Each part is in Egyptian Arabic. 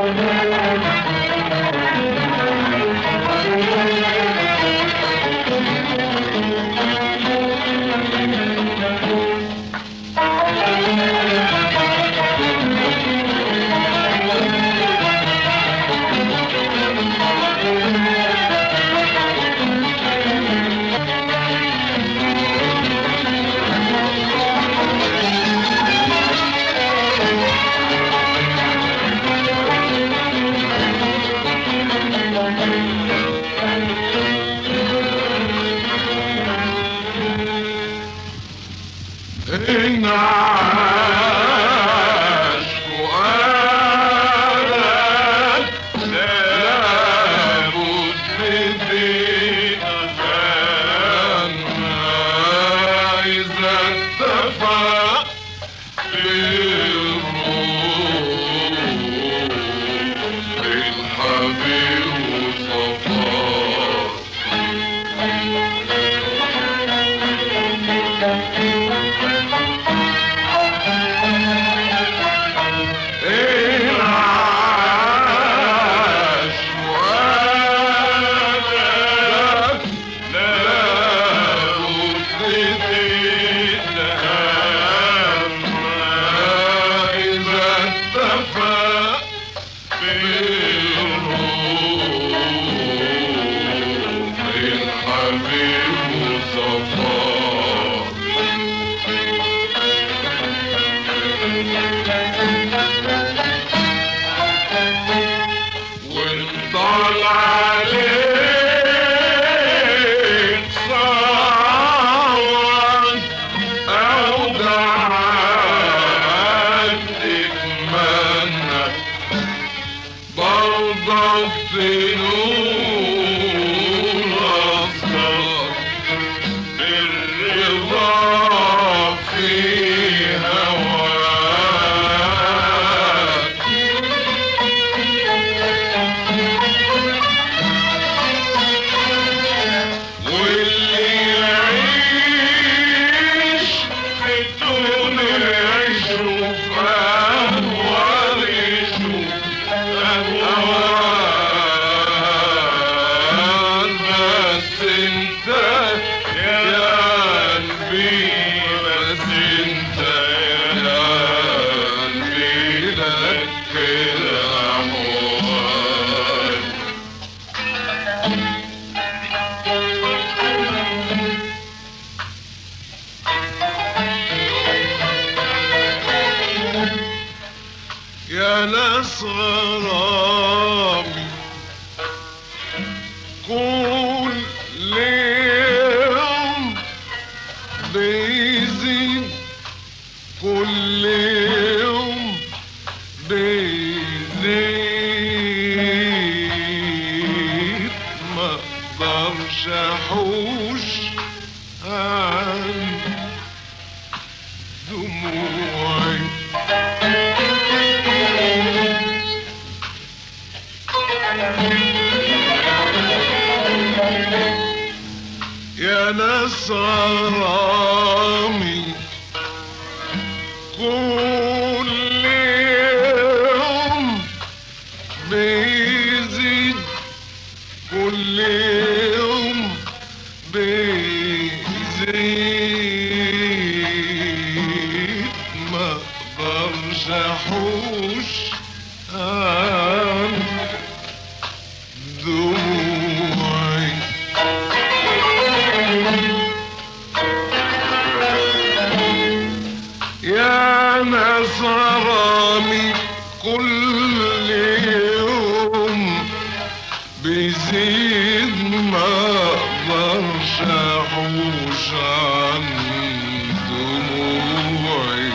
إن عاش فؤادك لابد بدينا إذا اتفق بالروح الحبيب صفاك إن عاش فؤادك لابد تتهنى إذا اتفق بالروح الحبيب صفاك وانطلع عليك صعوك او دعاك تتمنى برضك تنور اصدر بالرضا في هواك واللي يعيش في الدنيا يشوف أهوال يشوف أهوال بس انت يا قلبي بس انت يا قلبي لك كده أحوال يا ناس غرامي كل يوم بيزيد كل يوم بيزيد ما اقدرش احوش عن دموعي يا ناس غرامي كل يوم بيزيد كل يوم بيزيد ما اقدرش احوش عن دموعي يا ناس غرامي كل يوم بيزيد ما اقدرش احوش عن دموعي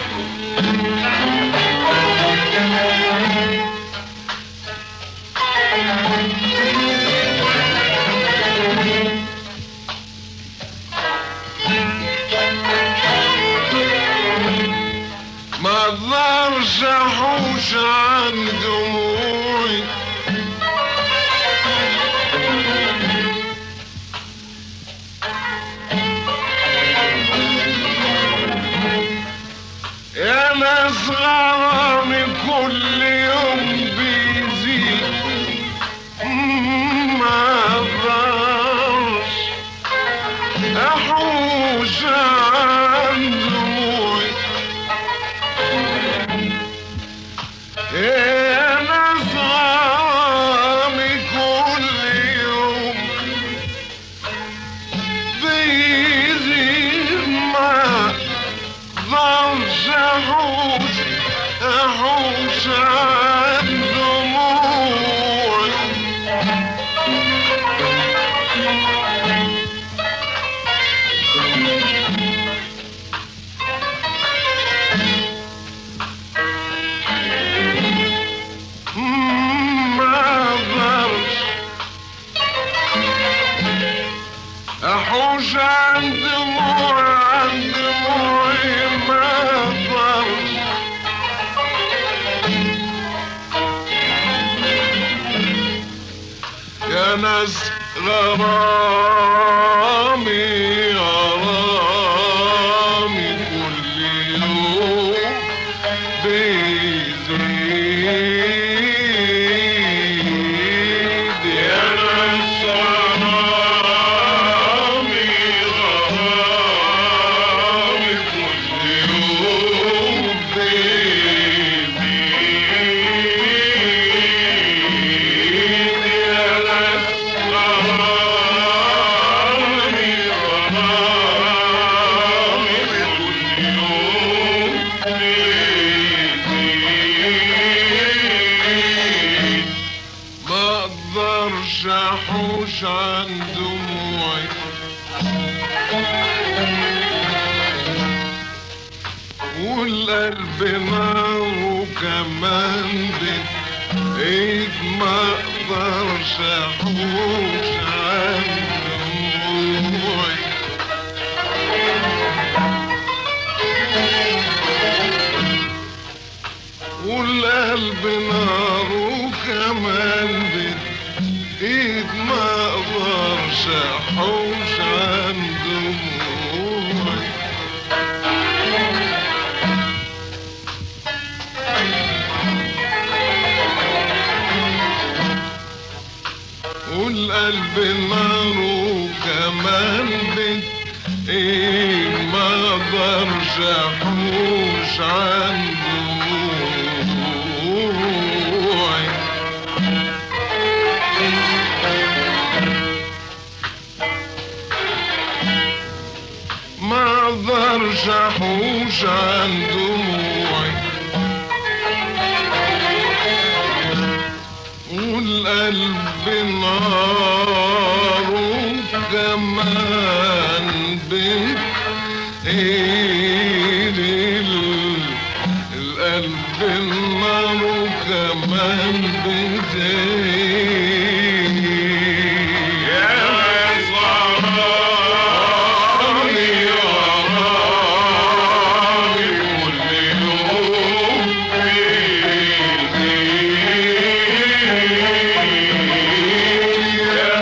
ما اقدرش احوش عن دموعي يا ناس غرامي كل يوم بي يا ناس غرامي غرامي كل يوم بيزيد يا ناس غرامي غرامي كل يوم بيزيد يا ناس غرامي غرامي كل يوم بيزيد ما اقدرش احوش عن دموعي والقلب نار كمان ايد ما اقدرش احوش عن دموعي والقلب نار وكمان ايد ما اقدرش احوش عن دموعي والقلب نار وكمان بت ايه ما اقدرش احوش عن دموعي ما اقدرش احوش عن دموعي والقلب نار كمان بيت ايد ال- القلب النار كمان بتزيد يا صرامي غرامي كل يوم بيزيد يا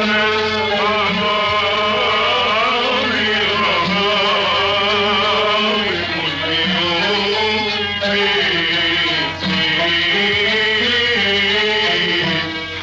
صرامي غرامي كل يوم بيزيد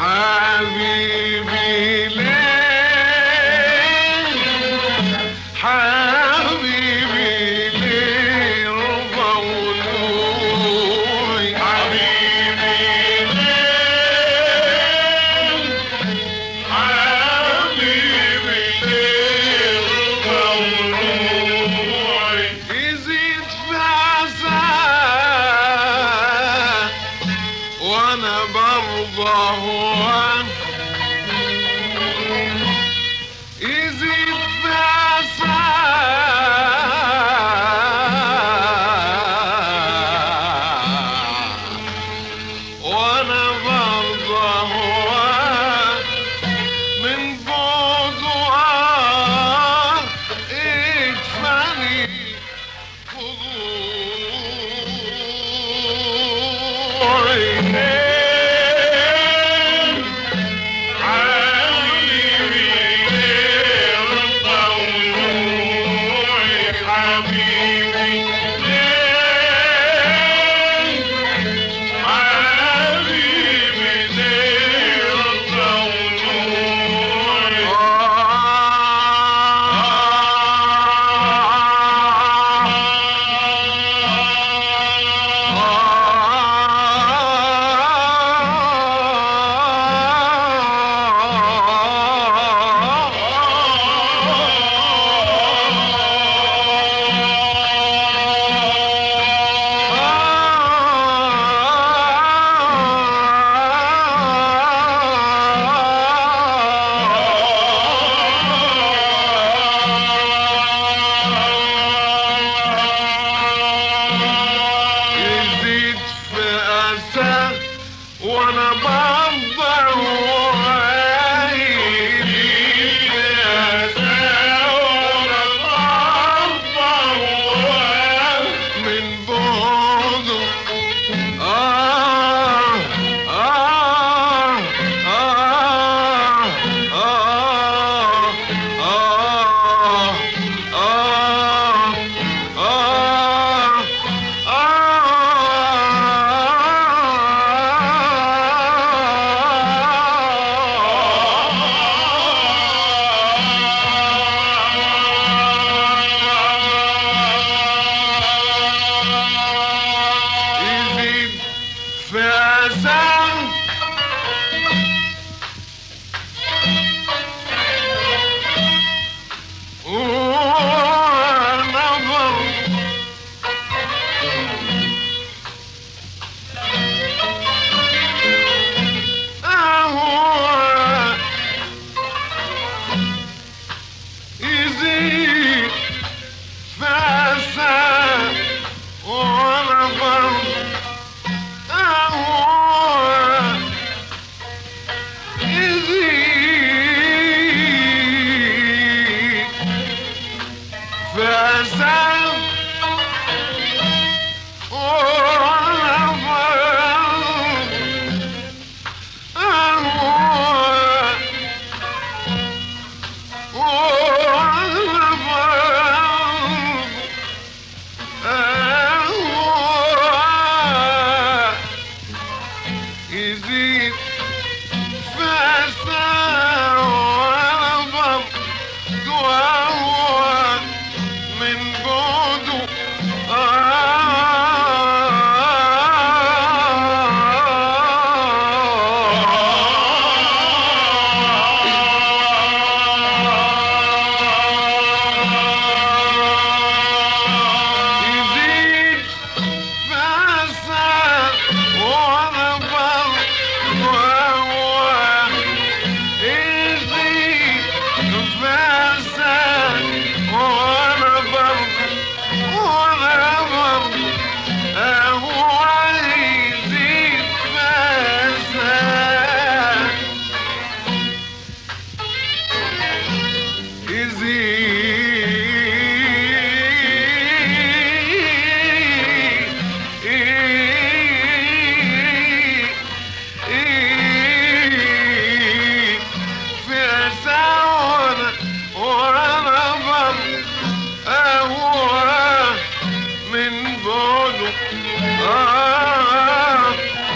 آه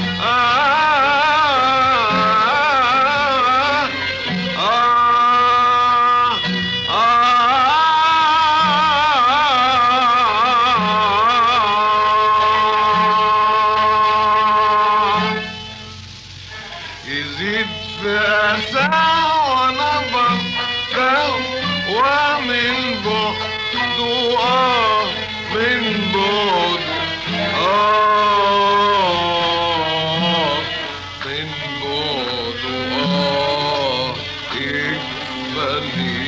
آه يزيد في أسى ونظر ومن بعده آه من بعده آه من بعده آه يقبل